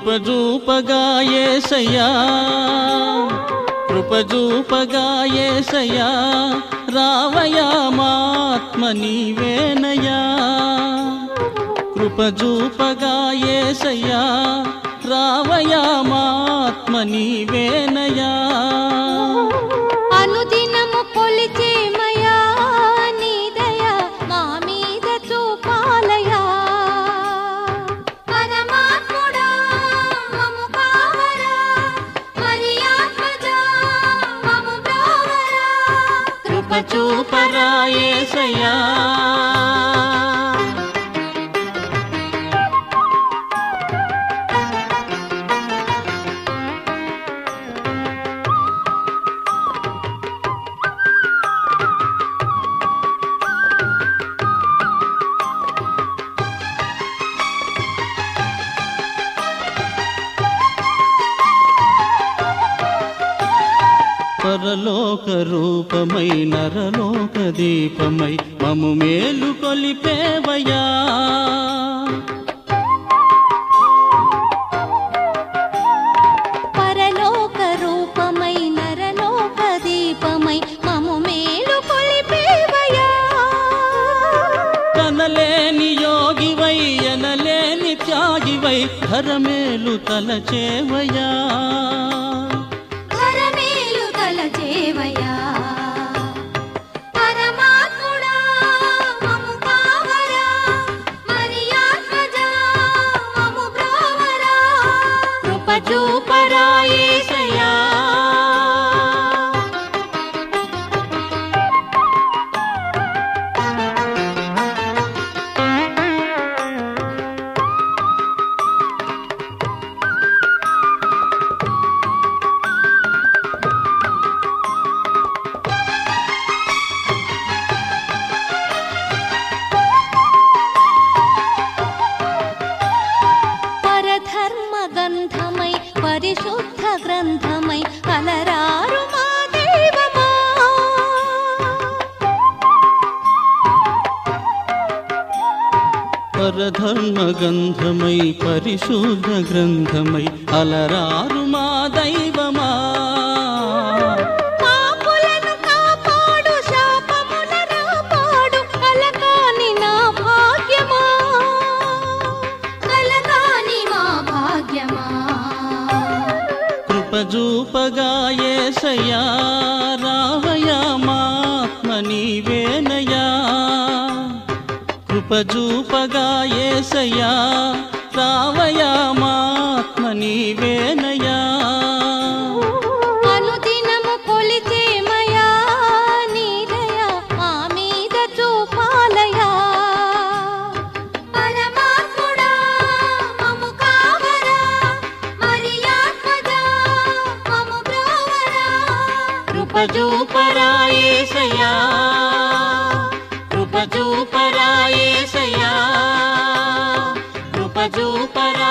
కృపజూపగాయేసయ్యా కృపజూపగాయేసయ్యా రావయా మాత్మ నీవేనయా కృపజూపగాయేసయ్యా రావయా మాత్మ నీవేనయా అనుదినము కొలిచేమయా నీ దయ మా మీద చూపాలయా పరమాత్ముడా మము కావరా మరి ఆత్మజా మము బ్రోవరా కృపచూపరాయేసయ్యా పరలోక రూపమై నరలోక దీపమై మము మేలు కొలిపేవయా పరలోక రూపమై నరలోక దీపమై మము మేలు కొలిపేవయా కనలేని యోగివై ఎనలేని త్యాగివై ధరమేలు తలచేవయా కరమేలు తలచేవయా పరమాత్ముడా మము కావరా మరి ఆత్మజా మము బ్రోవరా కృపచూపరాయేసయ్యా పరధర్మ గంధమై పరిశుద్ధ గ్రంథమై అలరారు మా దైవమా పరధర్మ గంధమై పరిశుద్ధ గ్రంథమై అలరారు మా దైవమా పాపులను కాపాడు శాపముల రాపాడు కలకాని నా భాగ్యమా కలకాని మా భాగ్యమా కృపజూపగాయేసయ్యా రావయా మాత్మ నీవేనయా కృపజూపగాయేసయ్యా రావయా మాత్మ నీవేనయా అనుదినము కొలిచేమయా నీ దయ మా మీద చూపాలయా పరమాత్ముడా మము కావరా మరి ఆత్మజా మము బ్రోవరా కృపజూపరాయేసయ్యా కృపజూపరాయేసయ్యా కృపజూపరా